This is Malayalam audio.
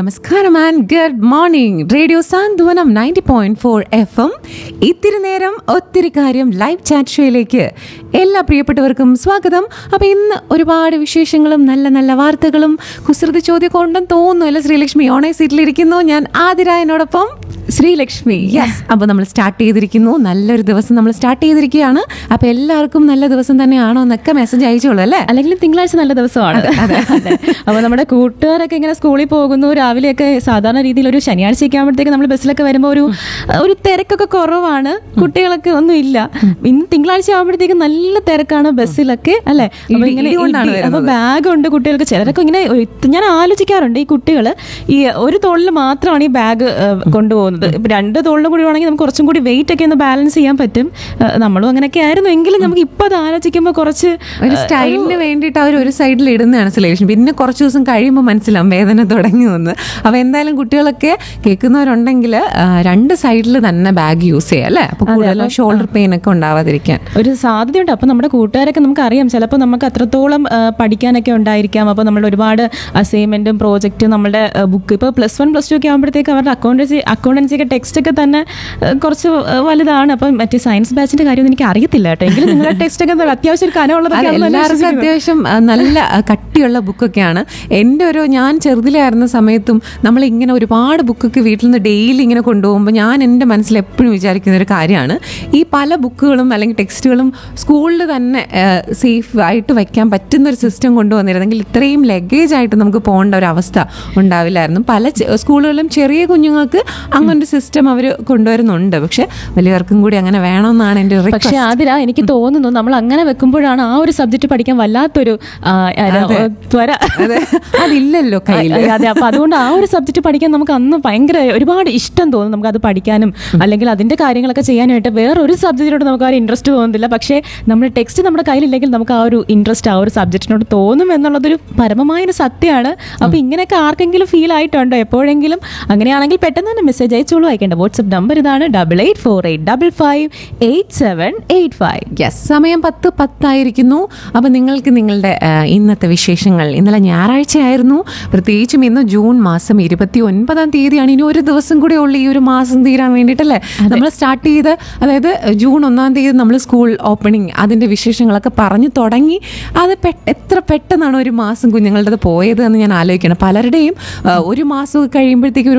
നമസ്കാരം and good morning radio Santhwanam ninety point four F M ഇത്തിരി നേരം ഒത്തിരി കാര്യം ലൈവ് ചാറ്റ് ഷോയിലേക്ക് എല്ലാ പ്രിയപ്പെട്ടവർക്കും സ്വാഗതം അപ്പോൾ ഇന്ന് ഒരുപാട് വിശേഷങ്ങളും നല്ല നല്ല വാർത്തകളും കുസൃതി ചോദ്യമൊക്കെ ഉണ്ടെന്ന് തോന്നുന്നു അല്ല ശ്രീലക്ഷ്മി ഓണേ സീറ്റിലിരിക്കുന്നു ഞാൻ ആതിരായനോടൊപ്പം ശ്രീലക്ഷ്മി യെസ് അപ്പോൾ നമ്മൾ സ്റ്റാർട്ട് ചെയ്തിരിക്കുന്നു നല്ലൊരു ദിവസം നമ്മൾ സ്റ്റാർട്ട് ചെയ്തിരിക്കുകയാണ് അപ്പോൾ എല്ലാവർക്കും നല്ല ദിവസം തന്നെയാണോ എന്നൊക്കെ മെസ്സേജ് അയച്ചോളൂ അല്ലേ അല്ലെങ്കിൽ തിങ്കളാഴ്ച നല്ല ദിവസമാണ് അതെ. അപ്പൊ നമ്മുടെ കൂട്ടുകാരൊക്കെ ഇങ്ങനെ സ്കൂളിൽ പോകുന്നു രാവിലെയൊക്കെ സാധാരണ രീതിയിൽ ഒരു ശനിയാഴ്ചയൊക്കെ ആകുമ്പോഴത്തേക്ക് നമ്മൾ ബസ്സിലൊക്കെ വരുമ്പോൾ ഒരു ഒരു തിരക്കൊക്കെ കുറവാണ് കുട്ടികളൊക്കെ ഒന്നും ഇല്ല ഇന്ന് തിങ്കളാഴ്ച ആകുമ്പോഴത്തേക്ക് നല്ല തിരക്കാണ് ബസ്സിലൊക്കെ അല്ലേ അപ്പൊ ഇടി- ഇങ്ങനെ ഇടി കൊണ്ടാണ് ഇടി- അപ്പൊ വരുന്നത്. ബാഗ് ഉണ്ട് കുട്ടികൾക്ക് ചിലരൊക്കെ ഇങ്ങനെ ഇത് ഞാൻ ആലോചിക്കാറുണ്ട് ഈ കുട്ടികൾ ഈ ഒരു തോളിൽ മാത്രമാണ് ഈ ബാഗ് കൊണ്ടുപോകുന്നത് ഇപ്പൊ രണ്ട് തോളിലും കൂടി ആണെങ്കിൽ നമുക്ക് കുറച്ചും കൂടി വെയിറ്റ് ഒക്കെ ഒന്ന് ബാലൻസ് ചെയ്യാൻ പറ്റും ആ, നമ്മളും അങ്ങനെയൊക്കെ ആയിരുന്നു എങ്കിലും നമുക്ക് ഇപ്പൊ അത് ആലോചിക്കുമ്പോൾ കുറച്ച് ഒരു സ്റ്റൈലിന് വേണ്ടിയിട്ട് അവർ ഒരു സൈഡിൽ ഇടുന്നതാണ് ശ്രീലക്ഷ്മി പിന്നെ കുറച്ച് ദിവസം കഴിയുമ്പോൾ മനസ്സിലാവും വേദന തുടങ്ങി വന്ന് അപ്പോൾ എന്തായാലും കുട്ടികളൊക്കെ കേൾക്കുന്നവരുണ്ടെങ്കിൽ ആ, രണ്ട് സൈഡിൽ തന്നെ ബാഗ് യൂസ് ചെയ്യാം അല്ലേ അപ്പോൾ കൂടുതലും ഷോൾഡർ പെയിൻ ഒക്കെ ഉണ്ടാവാതിരിക്കാൻ ഒരു സാധ്യതയുണ്ട് അപ്പോൾ നമ്മുടെ കൂട്ടുകാരൊക്കെ നമുക്ക് അറിയാം ചിലപ്പോൾ നമുക്ക് അത്രത്തോളം ആ, പഠിക്കാനൊക്കെ ഉണ്ടായിരിക്കാം അപ്പോൾ നമ്മൾ ഒരുപാട് അസൈൻമെന്റും പ്രോജക്റ്റും നമ്മുടെ ബുക്ക് ഇപ്പോൾ പ്ലസ് വൺ പ്ലസ് ടു ഒക്കെ ആകുമ്പോഴത്തേക്ക് അവരുടെ അക്കൗണ്ടൻസി അക്കൗണ്ടൻസി ഒക്കെ ടെക്സ്റ്റ് ഒക്കെ തന്നെ ആ, കുറച്ച് ആ, വലുതാണ് അപ്പം മറ്റേ സയൻസ് ബാച്ചിന്റെ കാര്യമൊന്നും എനിക്ക് അറിയത്തില്ല കേട്ടോ എങ്കിലും നിങ്ങളുടെ ടെക്സ്റ്റ് ഒക്കെ എന്താ അത്യാവശ്യം ഒരു അതെ, കനമുള്ളതൊക്കെ എല്ലാവർക്കും അത്യാവശ്യം ആ, നല്ല ആ, കട്ടിയുള്ള ബുക്കൊക്കെയാണ് എൻ്റെ ഒരു ഞാൻ ചെറുതിലായിരുന്ന സമയത്തും നമ്മൾ ഇങ്ങനെ ഒരുപാട് ബുക്കൊക്കെ വീട്ടിൽ നിന്ന് ഡെയിലി ഇങ്ങനെ കൊണ്ടുപോകുമ്പോൾ ഞാൻ എൻ്റെ മനസ്സിൽ എപ്പോഴും വിചാരിക്കുന്ന ഒരു കാര്യമാണ് ഈ പല ബുക്കുകളും അല്ലെങ്കിൽ ടെക്സ്റ്റുകളും സ്കൂളിൽ തന്നെ സേഫ് ആയിട്ട് വയ്ക്കാൻ പറ്റുന്ന ഒരു സിസ്റ്റം കൊണ്ടുവന്നിരുന്നെങ്കിൽ ഇത്രയും ലഗേജ് ആയിട്ട് നമുക്ക് പോകേണ്ട ഒരു അവസ്ഥ ഉണ്ടാവില്ലായിരുന്നു പല ചെ- സ്കൂളുകളിലും ചെറിയ കുഞ്ഞുങ്ങൾക്ക് അങ്ങനെ ഒരു സിസ്റ്റം അവർ കൊണ്ടുവരുന്നുണ്ട് പക്ഷെ വലിയവർക്കും കൂടി അങ്ങനെ വേണമെന്നാണ് എൻ്റെ ഒരു പക്ഷെ ആതിര എനിക്ക് തോന്നുന്നു നമ്മൾ അങ്ങനെ വെക്കുമ്പോഴാണ് ആ ഒരു സബ്ജക്ട് പഠിക്കാൻ വല്ലാത്തൊരു ആ, ആ, ത്വര അതെ അതില്ലല്ലോ കയ്യിൽ അതെ, അതെ അപ്പൊ അതുകൊണ്ട് ആ ഒരു സബ്ജക്ട് പഠിക്കാൻ നമുക്ക് അന്ന് ഭയങ്കര ഒരുപാട് ഇഷ്ടം തോന്നും നമുക്ക് അത് പഠിക്കാനും അല്ലെങ്കിൽ അതിന്റെ കാര്യങ്ങളൊക്കെ ചെയ്യാനായിട്ട് വേറെ ഒരു സബ്ജക്റ്റിനോട് നമുക്ക് ആ ഒരു ഇൻട്രസ്റ്റ് തോന്നുന്നില്ല പക്ഷേ നമ്മുടെ ടെക്സ്റ്റ് നമ്മുടെ കയ്യിലില്ലെങ്കിൽ നമുക്ക് ആ ഒരു ഇൻട്രസ്റ്റ് ആ ഒരു സബ്ജക്റ്റിനോട് തോന്നും എന്നുള്ളതൊരു പരമമായ ഒരു സത്യമാണ് അപ്പൊ ഇങ്ങനെയൊക്കെ ആർക്കെങ്കിലും ഫീൽ ആയിട്ടുണ്ടോ എപ്പോഴെങ്കിലും അങ്ങനെയാണെങ്കിൽ പെട്ടെന്ന് തന്നെ മെസ്സേജ് അയച്ചോളൂ അയക്കേണ്ട വാട്സ്ആപ്പ് നമ്പർ ഇതാണ് double eight four eight double five eight seven eight five yes സമയം പത്ത് പത്തായിരിക്കുന്നു അപ്പം നിങ്ങൾക്ക് നിങ്ങളുടെ ആ, ഇന്നത്തെ വിശേഷങ്ങൾ ഇന്നലെ ഞായറാഴ്ചയായിരുന്നു പ്രത്യേകിച്ചും ഇന്ന് ജൂൺ മാസം ഇരുപത്തി ഒൻപതാം തീയതിയാണ് ഇനി ഒരു ദിവസം കൂടെ ഉള്ളു ഈ ഒരു മാസം തീരാൻ വേണ്ടിയിട്ടല്ലേ നമ്മൾ സ്റ്റാർട്ട് ചെയ്ത് അതായത് ജൂൺ ഒന്നാം തീയതി നമ്മൾ സ്കൂൾ ഓപ്പണിംഗ് അതിൻ്റെ വിശേഷങ്ങളൊക്കെ പറഞ്ഞു തുടങ്ങി അത് പെ എത്ര പെട്ടെന്നാണ് ഒരു മാസം കുഞ്ഞുങ്ങളുടേത് പോയത് എന്ന് ഞാൻ ആലോചിക്കണം പലരുടെയും ആ, ഒരു മാസം കഴിയുമ്പോഴത്തേക്കും ഒരു